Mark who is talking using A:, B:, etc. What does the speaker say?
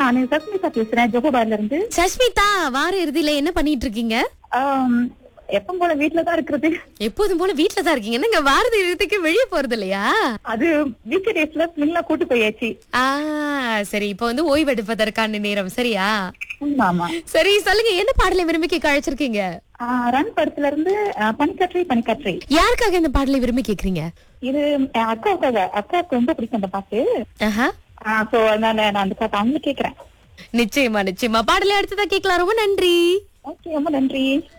A: நான் சஸ்மிதா பேசுறேன் ஜோகோபார்ல இருந்து
B: சஷ்மிதா வார இறுதியில என்ன பண்ணிட்டு இருக்கீங்க
A: ஆம், எப்பவும் போல வீட்டுல தான் இருக்கிறது
B: எப்போதும் போல வீட்ல தான் இருக்கீங்க என்னங்க வாரத இறுதிக்கு வெளியே போறது இல்லையா
A: அது வீக் டேஸ்ல மில்ல கூட்டு போயாச்சு
B: ஆ சரி இப்போ வந்து ஓய்வெடுப்பதற்கான நேரம் சரியா
A: ஆமா, ஆமா
B: சரி சொல்லுங்க என்ன பாடலை விரும்பி கேட்க அழைச்சிருக்கீங்க
A: ஆ, ரன் படத்துல இருந்து ஆ, பனிக்கற்றை பனிக்கற்றை
B: யாருக்காக இந்த பாடலை விரும்பி கேக்குறீங்க
A: இது என் அக்காவுக்காக அக்காவுக்கு ரொம்ப பிடிக்கும் அந்த பாட்டு
B: ஆஹா
A: சோ அதனால நான் அந்த பாட்டு அவங்க கேக்குறேன்
B: நிச்சயமா நிச்சயமா பாடலை அடுத்ததா கேட்கலாம் ரொம்ப நன்றி
A: ஓகே ரொம்ப நன்றி